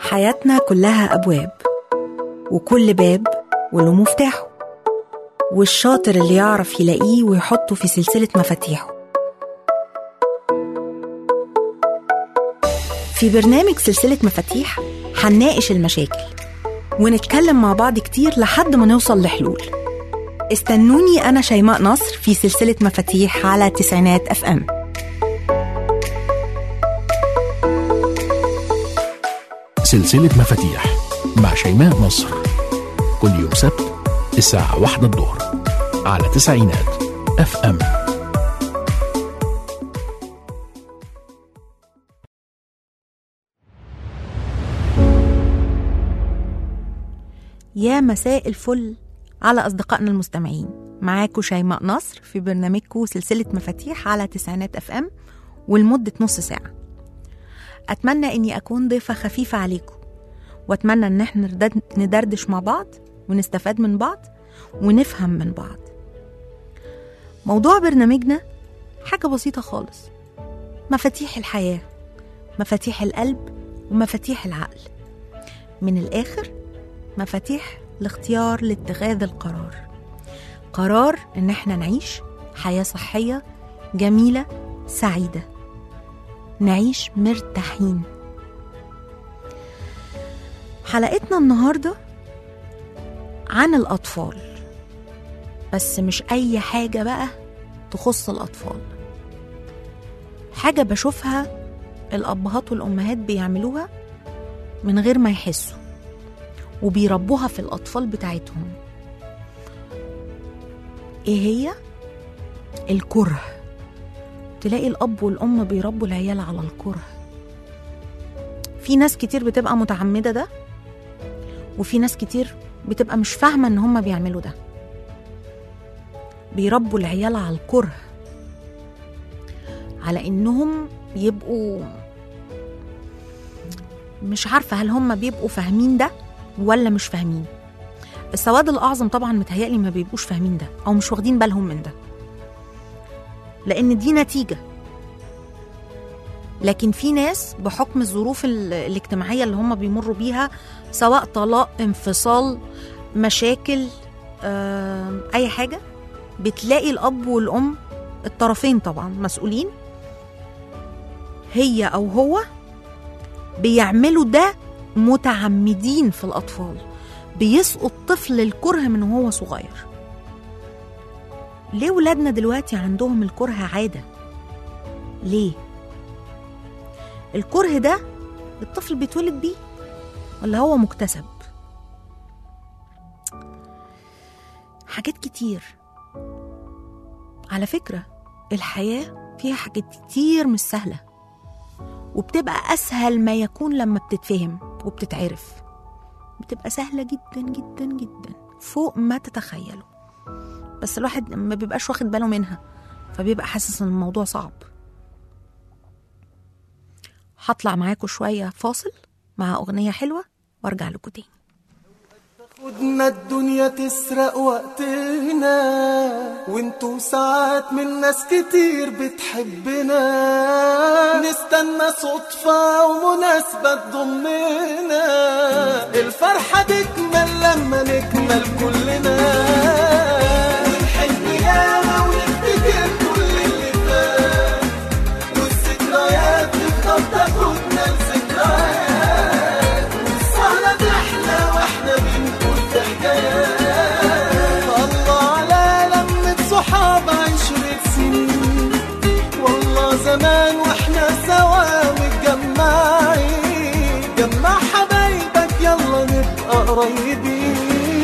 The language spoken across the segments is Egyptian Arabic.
حياتنا كلها أبواب وكل باب وله مفتاحه والشاطر اللي يعرف يلاقيه ويحطه في سلسلة مفاتيحه في برنامج سلسلة مفاتيح هنناقش المشاكل ونتكلم مع بعض كتير لحد ما نوصل لحلول استنوني أنا شيماء نصر في سلسلة مفاتيح على تسعينات أف أم سلسلة مفاتيح مع شيماء نصر كل يوم سبت الساعة واحدة الظهر على تسعينات اف ام يا مساء الفل على أصدقائنا المستمعين معاكم شيماء نصر في برنامجكم سلسلة مفاتيح على تسعينات أف أم ولمدة نص ساعة أتمنى إني أكون ضيفة خفيفة عليكم وأتمنى إن احنا ندرد- ندردش مع بعض ونستفاد من بعض ونفهم من بعض موضوع برنامجنا حاجة بسيطة خالص مفاتيح الحياة مفاتيح القلب ومفاتيح العقل من الآخر مفاتيح لاختيار لاتخاذ القرار قرار ان احنا نعيش حياة صحية جميلة سعيدة نعيش مرتاحين حلقتنا النهاردة عن الأطفال بس مش أي حاجة بقى تخص الأطفال حاجة بشوفها الأبهات والأمهات بيعملوها من غير ما يحسوا وبيربوها في الأطفال بتاعتهم إيه هي؟ الكره تلاقي الأب والأم بيربوا العيال على الكره في ناس كتير بتبقى متعمدة ده وفي ناس كتير بتبقى مش فاهمة إن هما بيعملوا ده بيربوا العيال على الكره على إنهم يبقوا مش عارفة هل هم بيبقوا فاهمين ده ولا مش فاهمين السواد الأعظم طبعا متهيألي ما بيبقوش فاهمين ده أو مش واخدين بالهم من ده لأن دي نتيجة لكن في ناس بحكم الظروف ال- الاجتماعية اللي هم بيمروا بيها سواء طلاق انفصال مشاكل آم، أي حاجة بتلاقي الأب والأم الطرفين طبعا مسؤولين هي أو هو بيعملوا ده متعمدين في الأطفال بيسقوا الطفل الكره من وهو صغير ليه ولادنا دلوقتي عندهم الكره عادة ليه الكره ده الطفل بيتولد بيه ولا هو مكتسب حاجات كتير على فكرة الحياة فيها حاجات كتير مش سهلة وبتبقى أسهل ما يكون لما بتتفهم وبتتعرف بتبقى سهلة جدا جدا جدا فوق ما تتخيلوا بس الواحد ما بيبقاش واخد باله منها فبيبقى حاسس ان الموضوع صعب هطلع معاكم شوية فاصل مع أغنية حلوة وارجع لكم تاني خدنا الدنيا تسرق وقتنا وانتو ساعات من ناس كتير بتحبنا نستنى صدفة ومناسبة تضمنا الفرحة تكمل لما نكمل كلنا ونحن ياما ونفتكر كل اللي فات والذكريات تفضل تاخدنا لذكريات والسهرة تحلى واحنا بنقول في حكايات الله على لمة صحاب عشرة سنين والله زمان واحنا سوا متجمعين جمع حبايبك يلا نبقى قريبين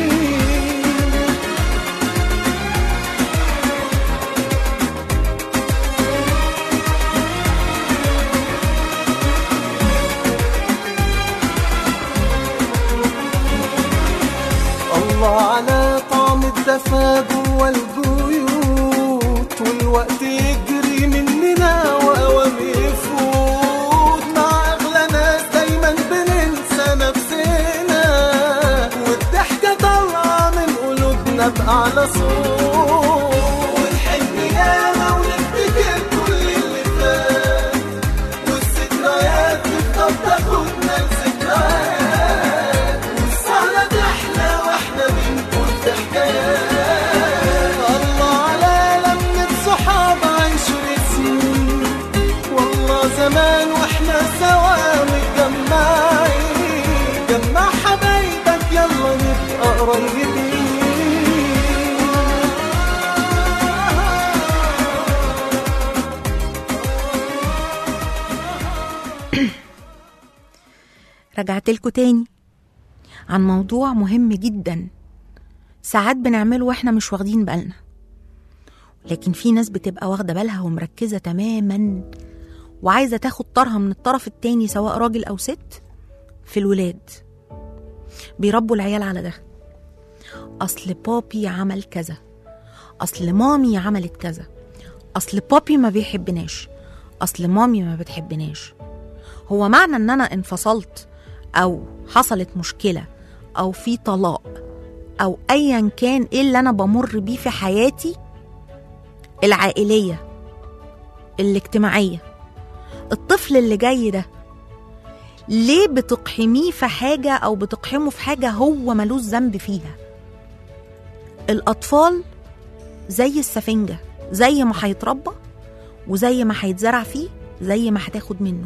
الله على طعم الدفا جوا البيوت والوقت يجري مننا واوام يفوت مع اغلى ناس دايما بننسى نفسنا والضحكه طالعه من قلوبنا باعلى صوت ونحن ياما ونفتكر كل اللي فات والذكريات تفضل تاخدنا لذكريات رجعت لكم تاني عن موضوع مهم جدا ساعات بنعمله واحنا مش واخدين بالنا لكن في ناس بتبقى واخدة بالها ومركزة تماما وعايزة تاخد طارها من الطرف التاني سواء راجل أو ست في الولاد بيربوا العيال على ده أصل بابي عمل كذا أصل مامي عملت كذا أصل بابي ما بيحبناش أصل مامي ما بتحبناش هو معنى ان انا انفصلت او حصلت مشكله او في طلاق او ايا كان ايه اللي انا بمر بيه في حياتي العائليه الاجتماعيه الطفل اللي جاي ده ليه بتقحميه في حاجه او بتقحمه في حاجه هو ملوش ذنب فيها الاطفال زي السفنجه زي ما هيتربى وزي ما هيتزرع فيه زي ما هتاخد منه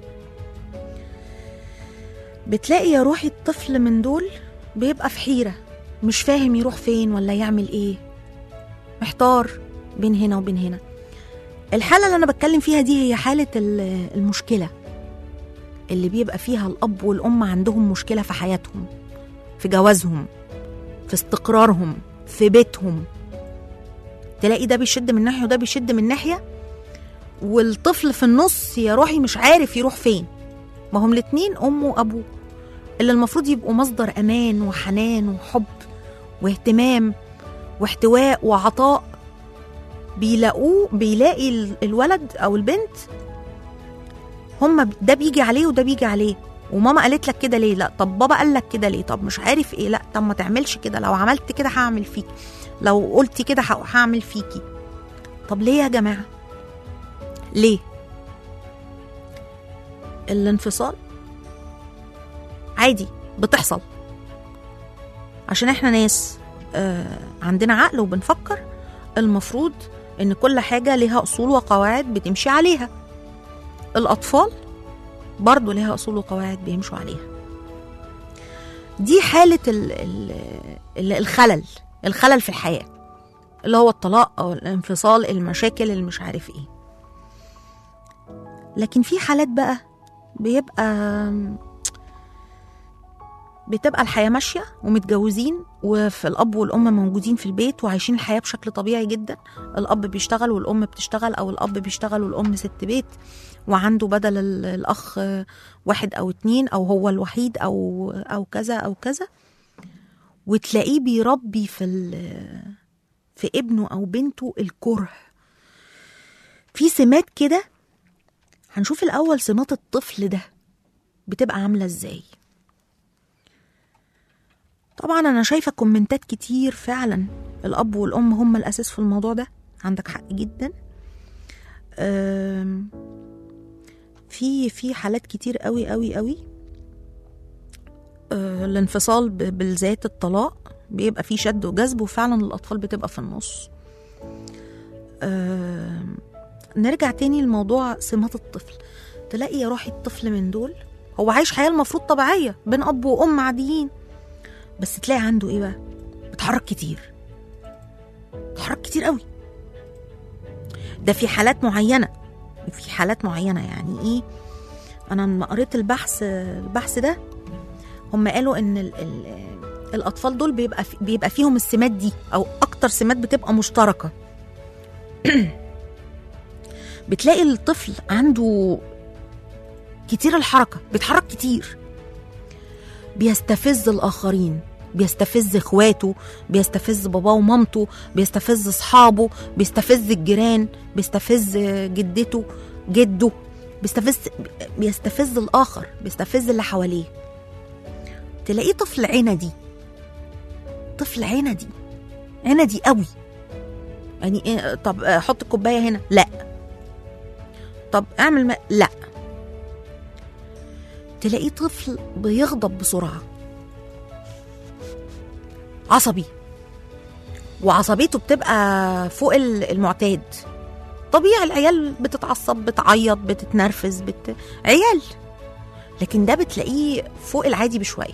بتلاقي يا روحي الطفل من دول بيبقى في حيرة مش فاهم يروح فين ولا يعمل ايه محتار بين هنا وبين هنا الحالة اللي أنا بتكلم فيها دي هي حالة ال- المشكلة اللي بيبقى فيها الأب والأم عندهم مشكلة في حياتهم في جوازهم في استقرارهم في بيتهم تلاقي ده بيشد من ناحية وده بيشد من ناحية والطفل في النص يا روحي مش عارف يروح فين ما هم الاتنين أم وأبوه اللي المفروض يبقوا مصدر أمان وحنان وحب واهتمام واحتواء وعطاء بيلاقوه بيلاقي ال- الولد أو البنت هما ب- ده بيجي عليه وده بيجي عليه وماما قالت لك كده ليه لا طب بابا قال لك كده ليه طب مش عارف ايه لا طب ما تعملش كده لو عملت كده هعمل فيك لو قلتي كده ه- هعمل فيكي طب ليه يا جماعه ليه الانفصال عادي بتحصل عشان احنا ناس آه عندنا عقل وبنفكر المفروض ان كل حاجة ليها اصول وقواعد بتمشي عليها الاطفال برضو ليها اصول وقواعد بيمشوا عليها دي حالة ال ال ال الخلل الخلل في الحياة اللي هو الطلاق او الانفصال المشاكل اللي مش عارف ايه لكن في حالات بقى بيبقى بتبقى الحياة ماشية ومتجوزين وفي الأب والأم موجودين في البيت وعايشين الحياة بشكل طبيعي جدا الأب بيشتغل والأم بتشتغل أو الأب بيشتغل والأم ست بيت وعنده بدل ال- الأخ واحد أو اتنين أو هو الوحيد أو أو كذا أو كذا وتلاقيه بيربي في ال- في ابنه أو بنته الكره في سمات كده هنشوف الأول سمات الطفل ده بتبقى عاملة ازاي طبعا أنا شايفة كومنتات كتير فعلا الأب والأم هم الأساس في الموضوع ده عندك حق جدا أم، في في حالات كتير قوي قوي قوي أه، الانفصال ب- بالذات الطلاق بيبقى فيه شد وجذب وفعلا الأطفال بتبقى في النص أم، نرجع تاني لموضوع سمات الطفل تلاقي يا روحي الطفل من دول هو عايش حياة المفروض طبيعية بين أب وأم عاديين بس تلاقي عنده إيه بقى بيتحرك كتير بيتحرك كتير قوي ده في حالات معينة في حالات معينة يعني إيه أنا لما قريت البحث البحث ده هم قالوا إن ال ال الأطفال دول بيبقى في بيبقى فيهم السمات دي أو أكتر سمات بتبقى مشتركة بتلاقي الطفل عنده كتير الحركة بيتحرك كتير بيستفز الآخرين بيستفز اخواته بيستفز باباه ومامته بيستفز اصحابه بيستفز الجيران بيستفز جدته جده بيستفز بيستفز الاخر بيستفز اللي حواليه تلاقيه طفل عندي طفل عندي عندي قوي يعني إيه طب آه، حط الكوبايه هنا لا طب اعمل ما لا تلاقيه طفل بيغضب بسرعه عصبي وعصبيته بتبقى فوق ال- المعتاد طبيعي العيال بتتعصب بتعيط بتتنرفز بت... عيال لكن ده بتلاقيه فوق العادي بشويه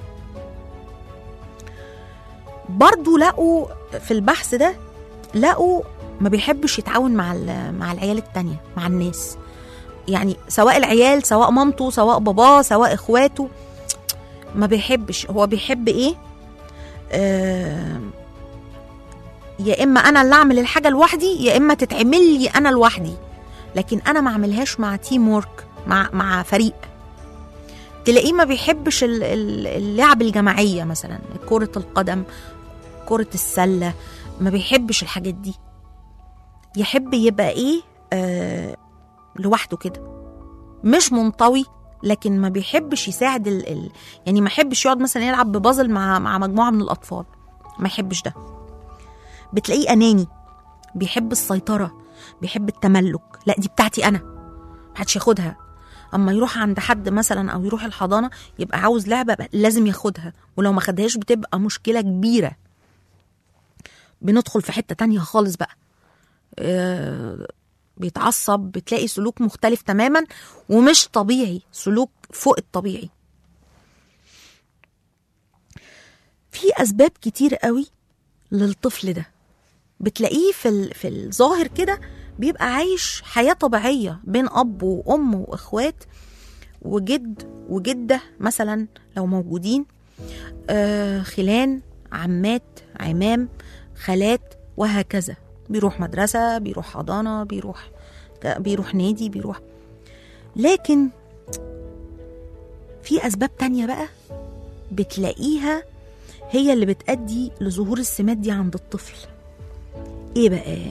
برضو لقوا في البحث ده لقوا ما بيحبش يتعاون مع ال- مع العيال التانية مع الناس يعني سواء العيال سواء مامته سواء باباه سواء اخواته ما بيحبش هو بيحب ايه آه يا اما انا اللي اعمل الحاجه لوحدي يا اما تتعمل لي انا لوحدي لكن انا ما اعملهاش مع تيم وورك مع مع فريق تلاقيه ما بيحبش ال- ال- اللعب الجماعيه مثلا كره القدم كره السله ما بيحبش الحاجات دي يحب يبقى ايه آه لوحده كده مش منطوي لكن ما بيحبش يساعد ال... ال... يعني ما يحبش يقعد مثلا يلعب ببازل مع مع مجموعه من الاطفال ما يحبش ده بتلاقيه اناني بيحب السيطره بيحب التملك لا دي بتاعتي انا محدش ياخدها اما يروح عند حد مثلا او يروح الحضانه يبقى عاوز لعبه بقى لازم ياخدها ولو ما خدهاش بتبقى مشكله كبيره بندخل في حته تانية خالص بقى آه، بيتعصب بتلاقي سلوك مختلف تماما ومش طبيعي سلوك فوق الطبيعي في اسباب كتير قوي للطفل ده بتلاقيه في ال- في الظاهر كده بيبقى عايش حياه طبيعيه بين اب وام واخوات وجد وجده مثلا لو موجودين آه خلان عمات عمام خالات وهكذا بيروح مدرسه بيروح حضانه بيروح بيروح نادي بيروح لكن في اسباب تانية بقى بتلاقيها هي اللي بتأدي لظهور السمات دي عند الطفل ايه بقى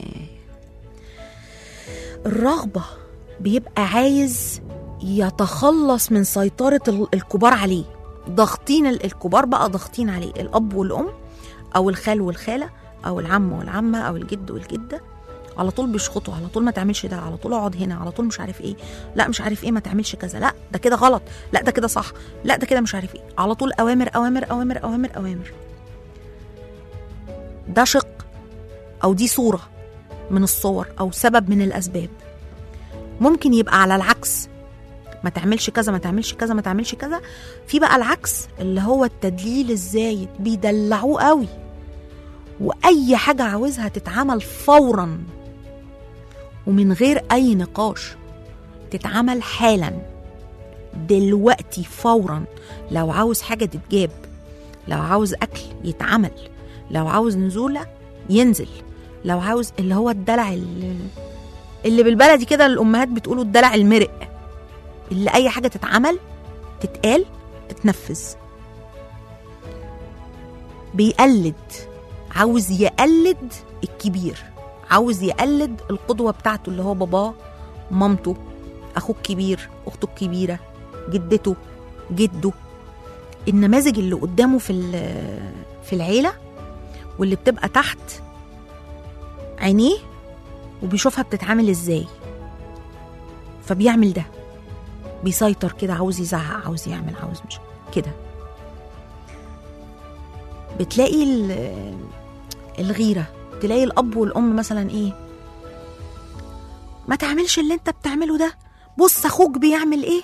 الرغبة بيبقى عايز يتخلص من سيطرة ال- الكبار عليه ضاغطين ال- الكبار بقى ضاغطين عليه الأب والأم أو الخال والخالة أو العم والعمة أو الجد والجدة على طول بيشخطوا على طول ما تعملش ده على طول اقعد هنا على طول مش عارف ايه لا مش عارف ايه ما تعملش كذا لا ده كده غلط لا ده كده صح لا ده كده مش عارف ايه على طول اوامر اوامر اوامر اوامر اوامر ده شق او دي صوره من الصور او سبب من الاسباب ممكن يبقى على العكس ما تعملش كذا ما تعملش كذا ما تعملش كذا في بقى العكس اللي هو التدليل الزايد بيدلعوه قوي واي حاجه عاوزها تتعمل فورا ومن غير اي نقاش تتعمل حالا دلوقتي فورا لو عاوز حاجه تتجاب لو عاوز اكل يتعمل لو عاوز نزوله ينزل لو عاوز اللي هو الدلع اللي, اللي بالبلدي كده الامهات بتقولوا الدلع المرق اللي اي حاجه تتعمل تتقال تتنفذ بيقلد عاوز يقلد الكبير عاوز يقلد القدوه بتاعته اللي هو باباه مامته اخوه الكبير اخته الكبيره جدته جده النماذج اللي قدامه في ال- في العيله واللي بتبقى تحت عينيه وبيشوفها بتتعامل ازاي فبيعمل ده بيسيطر كده عاوز يزعق عاوز يعمل عاوز مش كده بتلاقي ال- الغيره تلاقي الاب والام مثلا ايه ما تعملش اللي انت بتعمله ده بص اخوك بيعمل ايه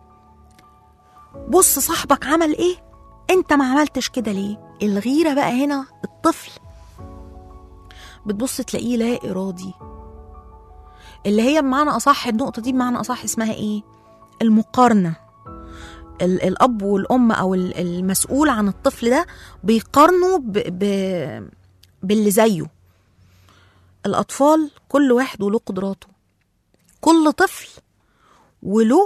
بص صاحبك عمل ايه انت ما عملتش كده ليه الغيره بقى هنا الطفل بتبص تلاقيه لا ارادي اللي هي بمعنى اصح النقطه دي بمعنى اصح اسمها ايه المقارنه ال- الاب والام او ال- المسؤول عن الطفل ده بيقارنوا ب... ب... باللي زيه الاطفال كل واحد وله قدراته كل طفل وله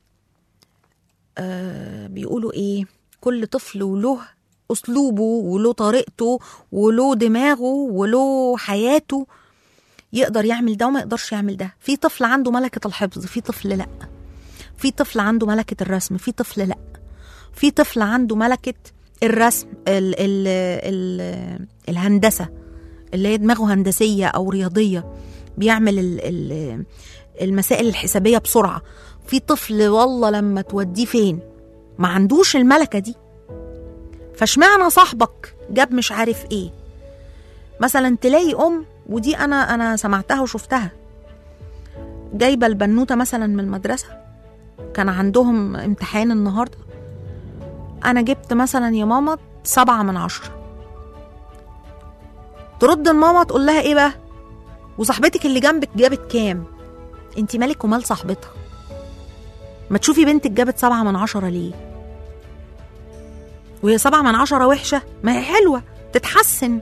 آه بيقولوا ايه كل طفل وله اسلوبه وله طريقته وله دماغه وله حياته يقدر يعمل ده وما يقدرش يعمل ده في طفل عنده ملكة الحفظ في طفل لا في طفل عنده ملكة الرسم في طفل لا في طفل عنده ملكة الرسم ال ال ال الهندسة اللي هي دماغه هندسية أو رياضية بيعمل ال ال المسائل الحسابية بسرعة في طفل والله لما توديه فين ما عندوش الملكة دي فاشمعنى صاحبك جاب مش عارف ايه مثلا تلاقي ام ودي انا انا سمعتها وشفتها جايبه البنوته مثلا من المدرسه كان عندهم امتحان النهارده انا جبت مثلا يا ماما سبعة من عشرة ترد الماما تقول لها ايه بقى وصاحبتك اللي جنبك جابت كام انت مالك ومال صاحبتها ما تشوفي بنتك جابت سبعة من عشرة ليه وهي سبعة من عشرة وحشة ما هي حلوة تتحسن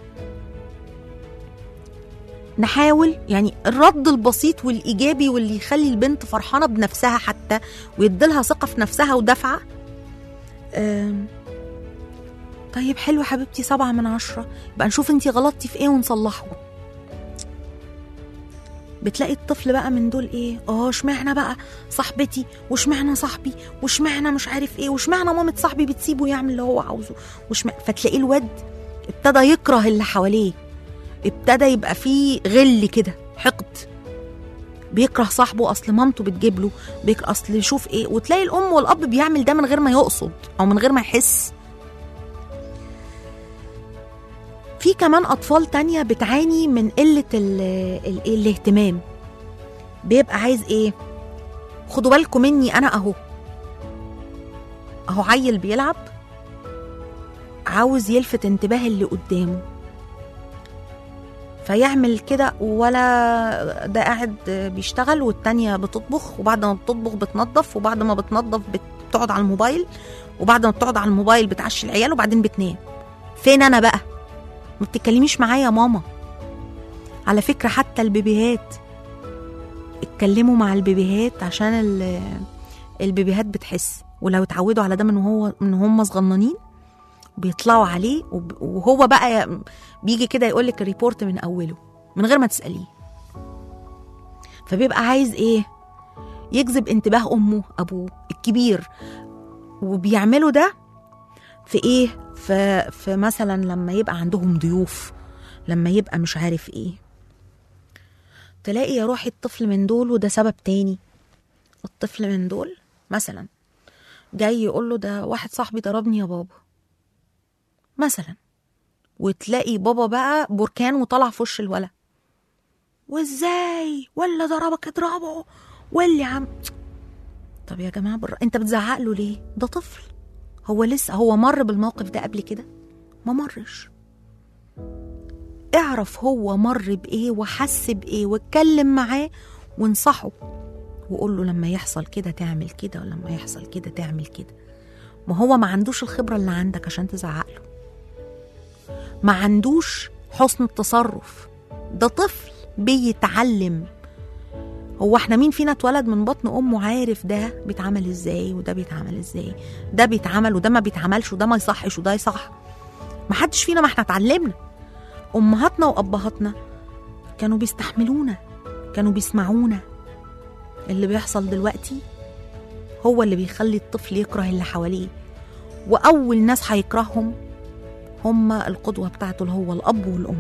نحاول يعني الرد البسيط والإيجابي واللي يخلي البنت فرحانة بنفسها حتى ويديلها ثقة في نفسها ودفعة أم، طيب حلو حبيبتي سبعة من عشرة يبقى نشوف انتي غلطتي في ايه ونصلحه بتلاقي الطفل بقى من دول ايه اه اشمعنى بقى صاحبتي واشمعنى صاحبي واشمعنى مش عارف ايه واشمعنى مامة صاحبي بتسيبه يعمل اللي هو عاوزه واشمعنى فتلاقيه الواد ابتدى يكره اللي حواليه ابتدى يبقى فيه غل كده حقد بيكره صاحبه اصل مامته بتجيب له بيكره اصل يشوف ايه وتلاقي الام والاب بيعمل ده من غير ما يقصد او من غير ما يحس في كمان اطفال تانية بتعاني من قله ال ال الاهتمام بيبقى عايز ايه خدوا بالكم مني انا اهو اهو عيل بيلعب عاوز يلفت انتباه اللي قدامه فيعمل كده ولا ده قاعد بيشتغل والتانية بتطبخ وبعد ما بتطبخ بتنظف وبعد ما بتنظف بتقعد على الموبايل وبعد ما بتقعد على الموبايل بتعشي العيال وبعدين بتنام فين انا بقى ما بتتكلميش معايا يا ماما على فكرة حتى البيبيهات اتكلموا مع البيبيهات عشان ال- البيبيهات بتحس ولو اتعودوا على ده من هو من هم صغننين بيطلعوا عليه وب- وهو بقى ي- بيجي كده يقول لك الريبورت من اوله من غير ما تساليه فبيبقى عايز ايه يجذب انتباه امه ابوه الكبير وبيعملوا ده في ايه في, في مثلا لما يبقى عندهم ضيوف لما يبقى مش عارف ايه تلاقي يا روحي الطفل من دول وده سبب تاني الطفل من دول مثلا جاي يقول له ده واحد صاحبي ضربني يا بابا مثلا وتلاقي بابا بقى بركان وطلع في وش الولد وازاي ولا ضربك اضربه واللي عم طب يا جماعه بر... انت بتزعق له ليه ده طفل هو لسه هو مر بالموقف ده قبل كده ما مرش اعرف هو مر بايه وحس بايه واتكلم معاه وانصحه وقول له لما يحصل كده تعمل كده ولما يحصل كده تعمل كده ما هو ما عندوش الخبره اللي عندك عشان تزعق له ما عندوش حسن التصرف ده طفل بيتعلم هو احنا مين فينا اتولد من بطن امه عارف ده بيتعمل ازاي وده بيتعمل ازاي ده بيتعمل وده ما بيتعملش وده ما يصحش وده يصح ما حدش فينا ما احنا اتعلمنا امهاتنا وابهاتنا كانوا بيستحملونا كانوا بيسمعونا اللي بيحصل دلوقتي هو اللي بيخلي الطفل يكره اللي حواليه واول ناس هيكرههم هم القدوة بتاعته اللي هو الأب والأم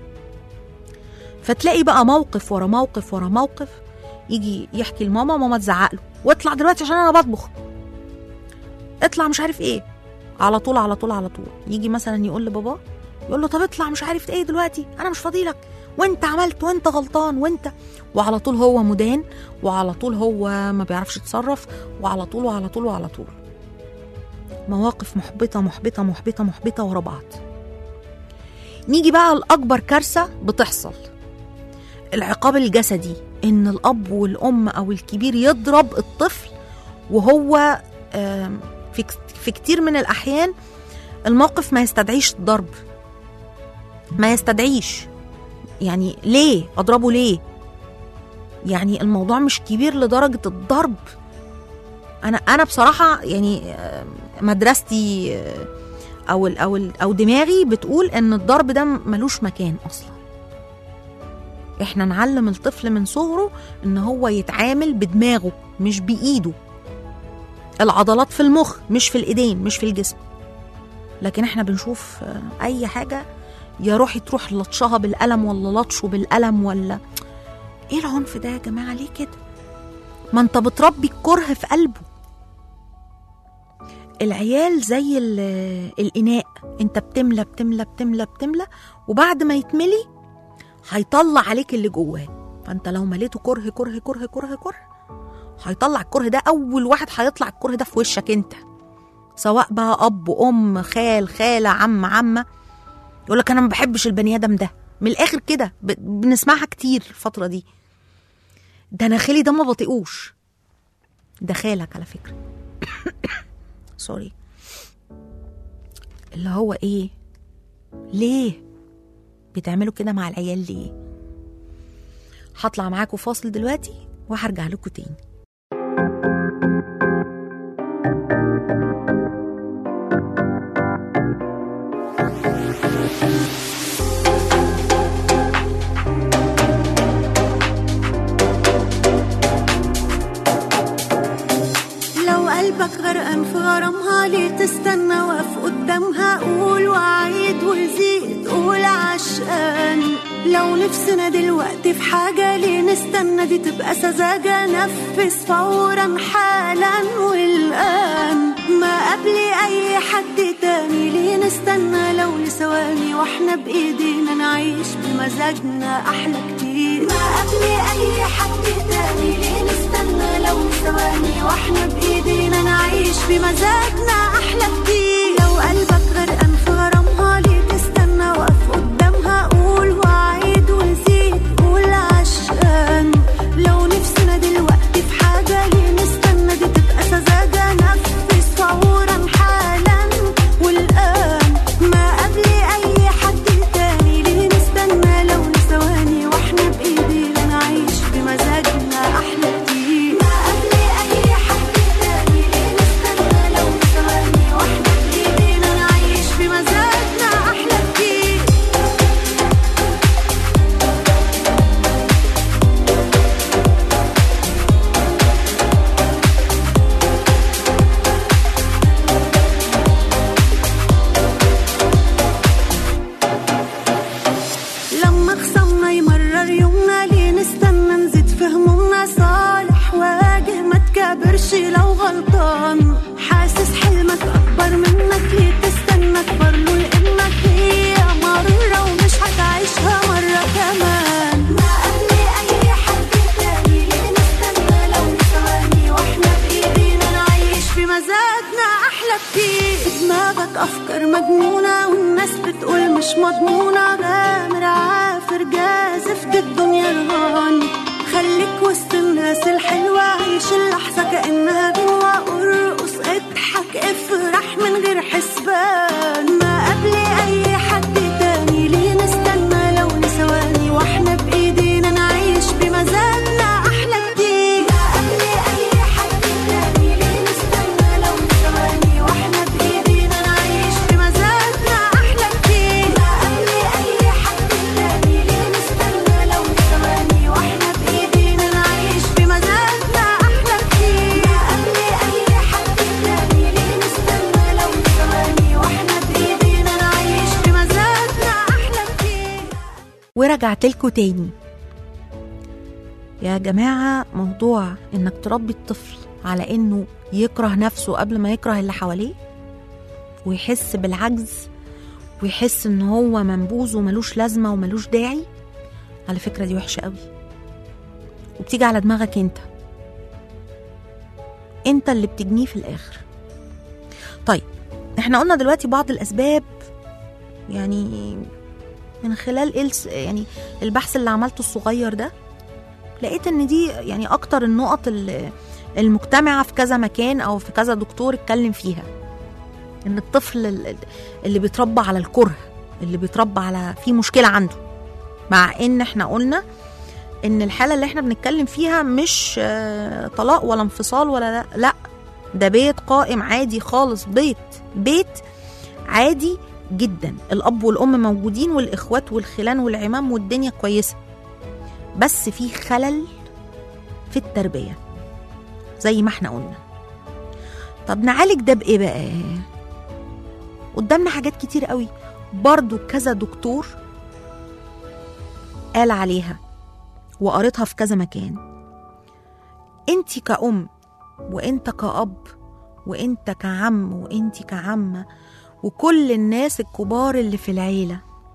فتلاقي بقى موقف ورا موقف ورا موقف يجي يحكي لماما ماما تزعق له واطلع دلوقتي عشان انا بطبخ اطلع مش عارف ايه على طول على طول على طول يجي مثلا يقول لبابا يقول له طب اطلع مش عارف ايه دلوقتي انا مش فاضيلك وانت عملت وانت غلطان وانت وعلى طول هو مدان وعلى طول هو ما بيعرفش يتصرف وعلى طول وعلى طول وعلى طول مواقف محبطة محبطة محبطة محبطة ورا بعض نيجي بقى لأكبر كارثة بتحصل العقاب الجسدي إن الأب والأم أو الكبير يضرب الطفل وهو آم، في كت- في كتير من الأحيان الموقف ما يستدعيش الضرب ما يستدعيش يعني ليه أضربه ليه يعني الموضوع مش كبير لدرجة الضرب انا انا بصراحه يعني آه، مدرستي آه، او ال او ال او دماغي بتقول ان الضرب ده ملوش مكان اصلا احنا نعلم الطفل من صغره ان هو يتعامل بدماغه مش بايده العضلات في المخ مش في الايدين مش في الجسم لكن احنا بنشوف آه، اي حاجه يا روحي تروح لطشها بالقلم ولا لطشه بالقلم ولا ايه العنف ده يا جماعه ليه كده ما انت بتربي الكره في قلبه العيال زي ال- الإناء انت بتملى بتملى بتملى بتملى وبعد ما يتملي هيطلع عليك اللي جواه فانت لو مليته كره كره كره كره كره هيطلع الكره ده اول واحد هيطلع الكره ده في وشك انت سواء بقى اب ام خال خاله عم عمه يقول لك انا ما بحبش البني ادم ده من الاخر كده ب- بنسمعها كتير الفتره دي ده انا خالي ده ما بطيقوش ده خالك على فكرة سوري اللي هو ايه ليه بتعملوا كده مع العيال ليه هطلع معاكم فاصل دلوقتي وهرجع لكم تاني لو قلبك غرقان في غرامها ليه تستنى واقف قدامها قول وعيد وزيد قول عشقان لو نفسنا دلوقتي في حاجة ليه نستنى دي تبقى سذاجة نفذ فورا حالا والآن ما قبل أي حد تاني ليه نستنى لو لثواني واحنا بإيدينا نعيش بمزاجنا أحلى كتير ما قبل أي حد تاني ليه نستنى لو ثواني واحنا بإيدينا نعيش بمزاجنا أحلى كتير لو قلبك غرقان في غرامها ليه تستنى واقف قدامها قول وعيد وزيد قول عشقان لو نفسنا دلوقتي في حاجة ليه نستنى دي تبقى سذاجة نفذ فورا حالا والآن ما قبل أي حد تاني ليه نستنى لو ثواني واحنا بإيدينا نعيش بمزاجنا أحلى كتير ما قبل أي حد تاني ليه نستنى لو ثواني واحنا بإيدينا نعيش بمزاجنا أحلى كتير لما خصمنا يمرر يومنا ليه نستنى نزيد في همومنا صالح واجه ما تكابرش لو غلطان حاسس حلمك اكبر منك ليه تستنى اكبر له لانك هي مرة ومش هتعيشها مرة كمان ما قبل اي حد تاني ليه نستنى لو ثواني واحنا بايدينا نعيش بمزاجنا احلى كتير دماغك افكار مجنونه والناس بتقول مش مضمونه غامر عافر جازف دي الدنيا رهان خليك وسط الناس الحلوة عيش اللحظة كأنها جوا ارقص اضحك افرح من غير حسبان ما قبل أي حد تاني ليه نستنى لو لثواني واحنا بإيدينا نعيش بمزاجنا أحلى كتير ما قبل أي حد تاني ليه نستنى لو لثواني واحنا بإيدينا نعيش بمزاجنا أحلى كتير ما قبل أي حد تاني ليه نستنى لو لثواني واحنا بإيدينا نعيش بمزاجنا أحلى كتير ما قبل أي حد تاني ليه نستنى لو لثواني واحنا بإيدينا نعيش بمزاجنا أحلى كتير ورجعت لكم تاني يا جماعة موضوع انك تربي الطفل على انه يكره نفسه قبل ما يكره اللي حواليه ويحس بالعجز ويحس ان هو منبوذ وملوش لازمة وملوش داعي على فكرة دي وحشة قوي وبتيجي على دماغك انت انت اللي بتجنيه في الاخر طيب احنا قلنا دلوقتي بعض الاسباب يعني من خلال إلس يعني البحث اللي عملته الصغير ده لقيت ان دي يعني اكتر النقط اللي المجتمعة في كذا مكان او في كذا دكتور اتكلم فيها ان الطفل ال- اللي بيتربى على الكره اللي بيتربى على في مشكلة عنده مع ان احنا قلنا ان الحالة اللي احنا بنتكلم فيها مش آه، طلاق ولا انفصال ولا لا, لا ده بيت قائم عادي خالص بيت بيت عادي جدا الاب والام موجودين والاخوات والخلان والعمام والدنيا كويسه بس في خلل في التربيه زي ما احنا قلنا طب نعالج ده بايه بقى قدامنا حاجات كتير قوي برضو كذا دكتور قال عليها وقريتها في كذا مكان انت كأم وانت كأب وانت كعم وانت كعمة وكل الناس الكبار اللي في العيلة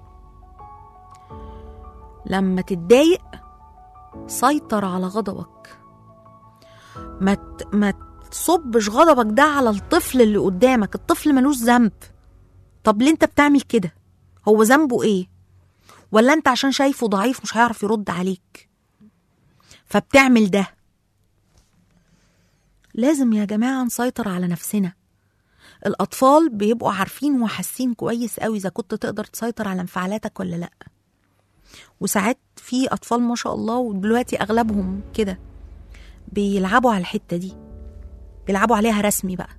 لما تتضايق سيطر على غضبك ما ت- ما تصبش غضبك ده على الطفل اللي قدامك الطفل ملوش ذنب طب ليه انت بتعمل كده هو ذنبه ايه ولا انت عشان شايفه ضعيف مش هيعرف يرد عليك فبتعمل ده لازم يا جماعة نسيطر على نفسنا الأطفال بيبقوا عارفين وحاسين كويس قوي إذا كنت تقدر تسيطر على انفعالاتك ولا لأ وساعات في أطفال ما شاء الله ودلوقتي أغلبهم كده بيلعبوا على الحتة دي بيلعبوا عليها رسمي بقى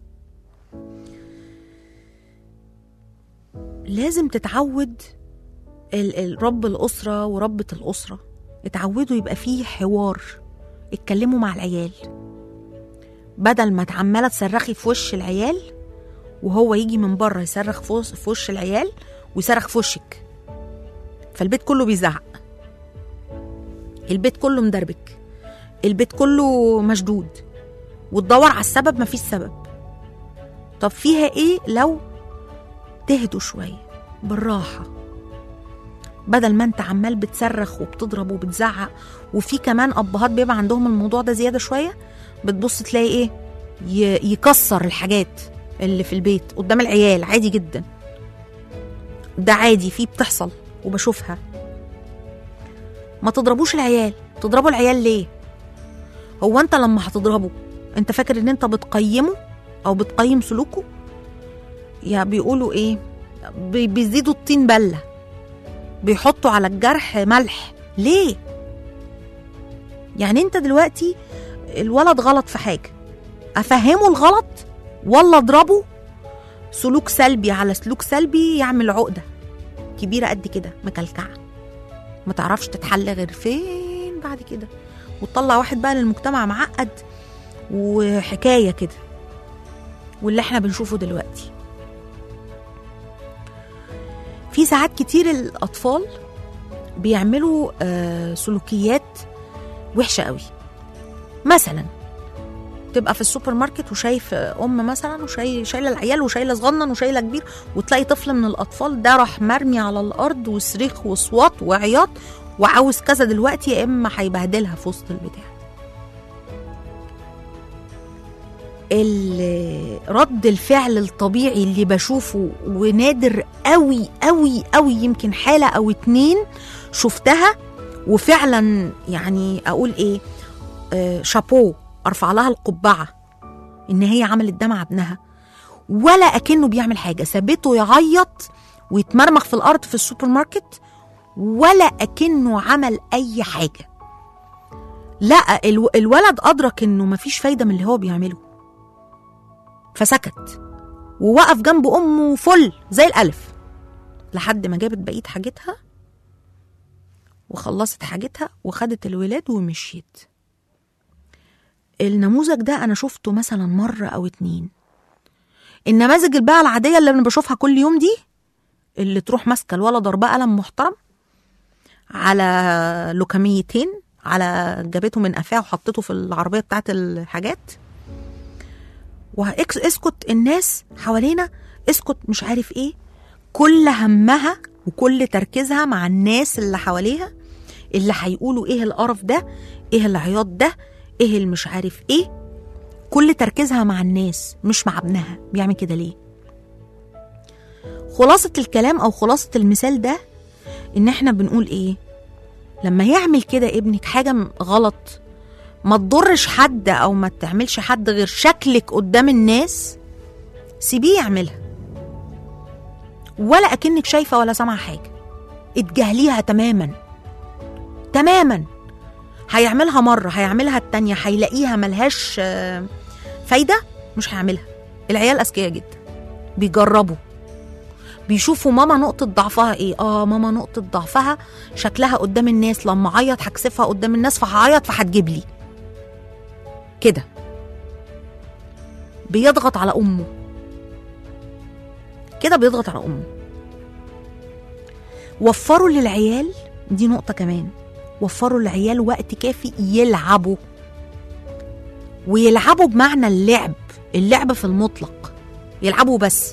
لازم تتعود ال- ال- رب الأسرة وربة الأسرة اتعودوا يبقى فيه حوار اتكلموا مع العيال بدل ما عمالة تصرخي في وش العيال وهو يجي من بره يصرخ في وش- في وش العيال ويصرخ في وشك فالبيت كله بيزعق البيت كله مدربك البيت كله مشدود وتدور على السبب مفيش سبب طب فيها ايه لو تهدوا شوية بالراحة بدل ما انت عمال بتصرخ وبتضرب وبتزعق وفي كمان ابهات بيبقى عندهم الموضوع ده زيادة شوية بتبص تلاقي ايه ي- يكسر الحاجات اللي في البيت قدام العيال عادي جدا ده عادي فيه بتحصل وبشوفها ما تضربوش العيال تضربوا العيال ليه هو انت لما هتضربه انت فاكر ان انت بتقيمه او بتقيم سلوكه يا بيقولوا ايه بي- بيزيدوا الطين بله بيحطوا على الجرح ملح ليه يعني انت دلوقتي الولد غلط في حاجه افهمه الغلط ولا اضربه سلوك سلبي على سلوك سلبي يعمل عقده كبيره قد كده مكلكعه ما تعرفش تتحل غير فين بعد كده وتطلع واحد بقى للمجتمع معقد وحكايه كده واللي احنا بنشوفه دلوقتي في ساعات كتير الاطفال بيعملوا آه، سلوكيات وحشه قوي مثلا تبقى في السوبر ماركت وشايف ام مثلا وشايله شايله العيال وشايله صغنن وشايله كبير وتلاقي طفل من الاطفال ده راح مرمي على الارض وصريخ وصوات وعياط وعاوز كذا دلوقتي يا اما هيبهدلها في وسط البتاع ال- رد الفعل الطبيعي اللي بشوفه ونادر قوي قوي قوي يمكن حالة أو اتنين شفتها وفعلا يعني أقول إيه آه شابو أرفع لها القبعة إن هي عملت ده مع ابنها ولا أكنه بيعمل حاجة سابته يعيط ويتمرمخ في الأرض في السوبر ماركت ولا أكنه عمل أي حاجة لا الو- الولد أدرك إنه مفيش فايدة من اللي هو بيعمله فسكت ووقف جنب امه فل زي الالف لحد ما جابت بقيه حاجتها وخلصت حاجتها وخدت الولاد ومشيت النموذج ده انا شفته مثلا مره او اتنين النماذج البقى العاديه اللي انا بشوفها كل يوم دي اللي تروح ماسكه الولد ضربه قلم محترم على لوكاميتين على جابته من قفاه وحطته في العربيه بتاعت الحاجات واسكت الناس حوالينا اسكت مش عارف ايه كل همها وكل تركيزها مع الناس اللي حواليها اللي هيقولوا ايه القرف ده ايه العياط ده ايه اللي مش عارف ايه كل تركيزها مع الناس مش مع ابنها بيعمل كده ليه خلاصة الكلام او خلاصة المثال ده ان احنا بنقول ايه لما يعمل كده ابنك حاجة م- غلط ما تضرش حد او ما تعملش حد غير شكلك قدام الناس سيبيه يعملها ولا اكنك شايفه ولا سامعه حاجه اتجاهليها تماما تماما هيعملها مره هيعملها التانية هيلاقيها ملهاش آه، فايده مش هيعملها العيال اذكياء جدا بيجربوا بيشوفوا ماما نقطة ضعفها ايه اه ماما نقطة ضعفها شكلها قدام الناس لما اعيط هكسفها قدام الناس فهعيط فهتجيب لي كده بيضغط على امه كده بيضغط على امه وفروا للعيال دي نقطه كمان وفروا للعيال وقت كافي يلعبوا ويلعبوا بمعنى اللعب اللعب في المطلق يلعبوا بس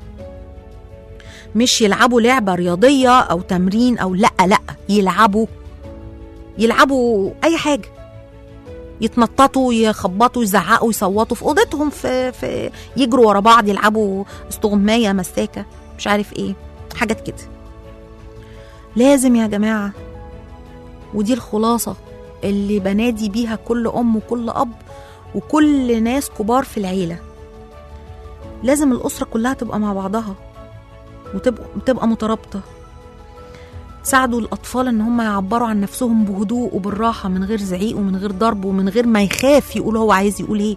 مش يلعبوا لعبه رياضيه او تمرين او لا لا يلعبوا يلعبوا اي حاجه يتنططوا يخبطوا يزعقوا يصوتوا في اوضتهم في, في يجروا ورا بعض يلعبوا استغمايه مساكه مش عارف ايه حاجات كده لازم يا جماعه ودي الخلاصه اللي بنادي بيها كل ام وكل اب وكل ناس كبار في العيلة لازم الأسرة كلها تبقى مع بعضها وتبقى تبقى مترابطة ساعدوا الأطفال إن هم يعبروا عن نفسهم بهدوء وبالراحة من غير زعيق ومن غير ضرب ومن غير ما يخاف يقول هو عايز يقول إيه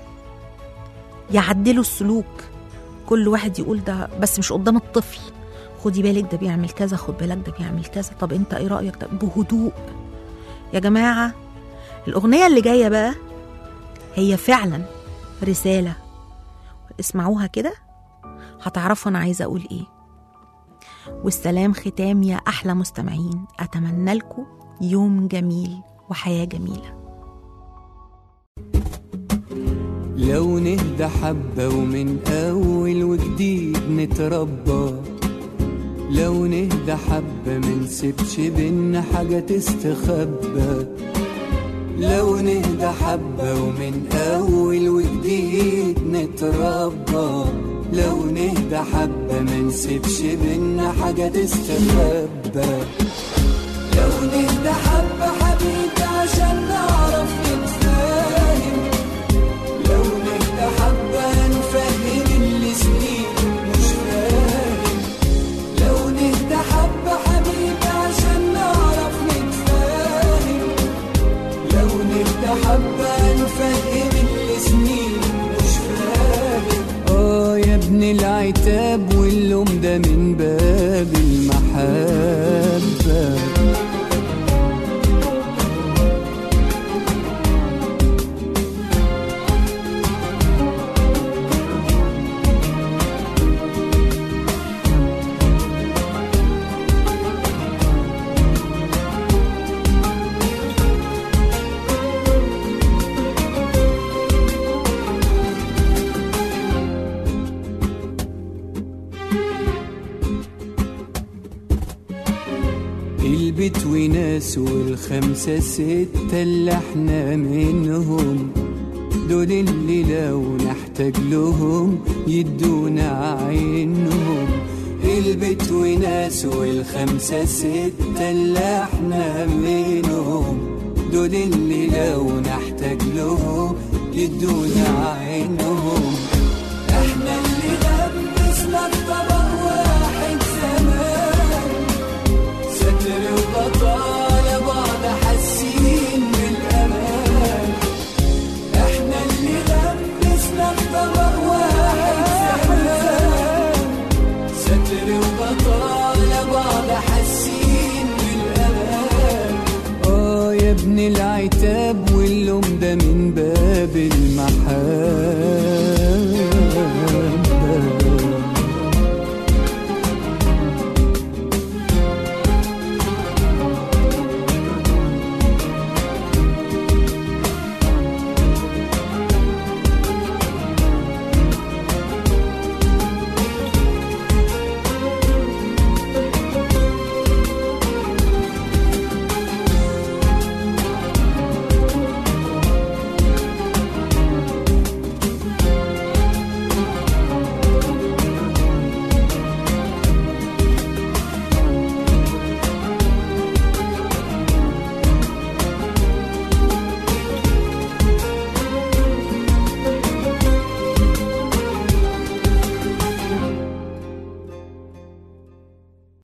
يعدلوا السلوك كل واحد يقول ده بس مش قدام الطفل خدي بالك ده بيعمل كذا خد بالك ده بيعمل كذا طب انت ايه رأيك ده بهدوء يا جماعة الأغنية اللي جاية بقى هي فعلا رسالة اسمعوها كده هتعرفوا أنا عايزة أقول إيه والسلام ختام يا أحلى مستمعين أتمنى لكم يوم جميل وحياة جميلة لو نهدى حبة ومن أول وجديد نتربى لو نهدى حبة منسيبش بينا حاجة تستخبى لو نهدى حبة ومن أول وجديد نتربى لو نهدى حبة منسيبش بينا حاجة تستخبى لو نهدى حبة حبيبي عشان نعرف نتفاهم لو نهدى حبة نفهم اللي سنين مش فاهم لو نهدى حبة حبيبي عشان نعرف نتفاهم لو نهدى حبة نفهم اللي سنين مش فاهم اه يا ابن العتاب واللوم ده من باب المحبه البيت وناس والخمسة ستة اللي احنا منهم دول اللي لو نحتاج لهم يدونا عينهم البيت وناس والخمسة ستة اللي احنا منهم دول اللي لو نحتاج لهم يدونا عينهم